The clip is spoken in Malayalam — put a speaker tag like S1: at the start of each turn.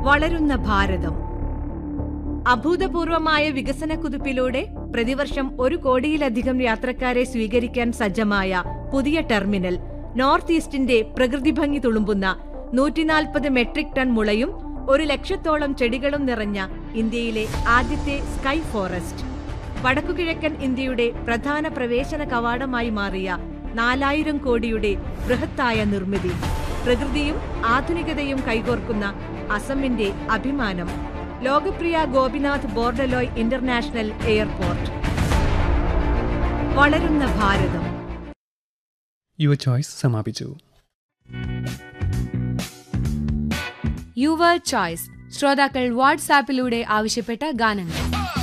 S1: വളരുന്ന ഭാരതം അഭൂതപൂർവമായ വികസന കുതിപ്പിലൂടെ പ്രതിവർഷം ഒരു കോടിയിലധികം യാത്രക്കാരെ സ്വീകരിക്കാൻ സജ്ജമായ പുതിയ ടെർമിനൽ നോർത്ത് ഈസ്റ്റിന്റെ പ്രകൃതി ഭംഗി തുളുമ്പുന്ന നൂറ്റിനാൽപ്പത് മെട്രിക് ടൺ മുളയും ഒരു ലക്ഷത്തോളം ചെടികളും നിറഞ്ഞ ഇന്ത്യയിലെ ആദ്യത്തെ സ്കൈ ഫോറസ്റ്റ് വടക്കുകിഴക്കൻ ഇന്ത്യയുടെ പ്രധാന പ്രവേശന കവാടമായി മാറിയ നാലായിരം കോടിയുടെ ബൃഹത്തായ നിർമ്മിതി പ്രകൃതിയും ആധുനികതയും കൈകോർക്കുന്ന അസമിന്റെ അഭിമാനം ലോകപ്രിയ ഗോപിനാഥ് ബോർഡലോയ് ഇന്റർനാഷണൽ എയർപോർട്ട് വളരുന്ന ഭാരതം
S2: യുവർ ചോയ്സ് സമാപിച്ചു
S3: യുവർ ചോയ്സ് ശ്രോതാക്കൾ വാട്സാപ്പിലൂടെ ആവശ്യപ്പെട്ട ഗാനങ്ങൾ